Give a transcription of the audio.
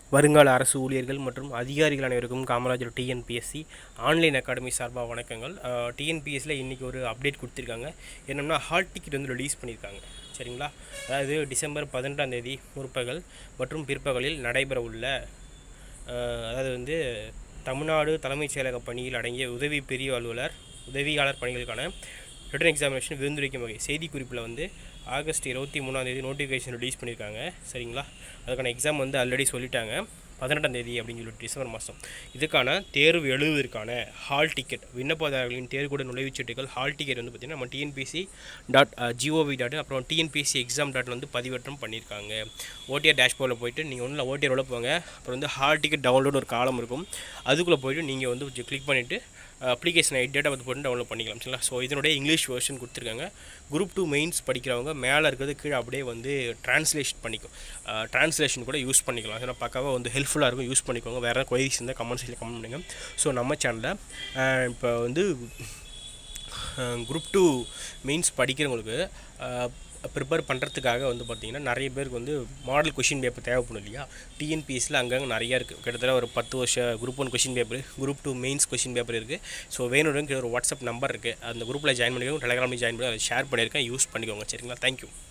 வருங்கால அரசு ஊழியர்கள் மற்றும் அதிகாரிகள் அனைவருக்கும் காமராஜர் டிஎன்பிஎஸ்சி ஆன்லைன் அகாடமி சார்பாக வணக்கங்கள் டிஎன்பிஎஸ்சியில் இன்றைக்கி ஒரு அப்டேட் கொடுத்துருக்காங்க என்னென்னா ஹால் டிக்கெட் வந்து ரிலீஸ் பண்ணியிருக்காங்க சரிங்களா அதாவது டிசம்பர் பதினெட்டாம் தேதி முற்பகல் மற்றும் பிற்பகலில் நடைபெற உள்ள அஹ், அதாவது வந்து தமிழ்நாடு தலைமைச் செயலக பணியில் அடங்கிய உதவி பிரிவு அலுவலர் உதவியாளர் பணிகளுக்கான ரிட்டன் எக்ஸாமினேஷன் விருந்துரைக்கும் வகை செய்திக்குறிப்பில் வந்து ஆகஸ்ட் இருபத்தி மூணாம் தேதி நோட்டிஃபிகேஷன் ரிலீஸ் பண்ணியிருக்காங்க சரிங்களா அதுக்கான எக்ஸாம் வந்து ஆல்ரெடி சொல்லிட்டாங்க பதினெட்டாம் தேதி அப்படின்னு சொல்லிட்டு டிசம்பர் மாதம் இதுக்கான தேர்வு எழுதுவதற்கான ஹால் டிக்கெட் விண்ணப்பதாரர்களின் தேர்வுக்கூட நுழைவுச்சீட்டுகள் ஹால் டிக்கெட் வந்து பார்த்திங்கன்னா நம்ம டிஎன்பிசி டாட் ஜிஓவி டாட் அப்புறம் டிஎன்பிசி எக்ஸாம் டாட் வந்து பதிவேற்றம் பண்ணியிருக்காங்க ஓடிஆர் டேஷ்போர்டில் போயிட்டு நீங்கள் ஒன்றில் ஓடிஆர் உள்ள போங்க அப்புறம் வந்து ஹால் டிக்கெட் டவுன்லோட் ஒரு காலம் இருக்கும் அதுக்குள்ளே போயிட்டு நீங்கள் வந்து கிளிக் பண்ணிவிட்டு அப்ளிகேஷன் ஐடி டேட்டா பார்த்து போட்டு டவுன்லோட் பண்ணிக்கலாம் சரிங்களா ஸோ இதனுடைய இங்கிலீஷ் வெர்ஷன் கொடுத்துருக்காங்க குரூப் டூ மெயின்ஸ் படிக்கிறவங்க மேலே இருக்கிறது கீழே அப்படியே வந்து ட்ரான்ஸ்லேஷன் பண்ணிக்கும் ட்ரான்ஸ்லேஷன் கூட யூஸ் பண்ணிக்கலாம் அதனால் பார்க்கவே வந்து ஹெல்ப்ஃபுல்லாக இருக்கும் யூஸ் பண்ணிக்கோங்க வேறு ஏதாவது கொயரிஸ் இருந்தால் கமெண்ட் செக்ஷனில் கமெண்ட் பண்ணுங்கள் ஸோ நம்ம சேனலில் இப்போ வந்து குரூப் டூ மெயின்ஸ் படிக்கிறவங்களுக்கு ப்ரிப்பேர் பண்ணுறதுக்காக வந்து பார்த்திங்கன்னா நிறைய பேருக்கு வந்து மாடல் கொஷின் பேப்பர் தேவைப்படும் இல்லையா டிஎன்பிஎஸ்சியில் அங்கங்கே நிறையா இருக்குது கிட்டத்தட்ட ஒரு பத்து வருஷம் group one question paper group two mains question paper இருக்குது ஸோ வேணும்னு ஒரு வாட்ஸ்அப் நம்பர் இருக்குது அந்த குரூப்பில் ஜாயின் பண்ணிக்கோங்க டெலிகிராமில் ஜாயின் பண்ணி அதை ஷேர் பண்ணியிருக்கேன் யூஸ் பண்ணிக்கோங்க சரிங்களா தேங்க்யூ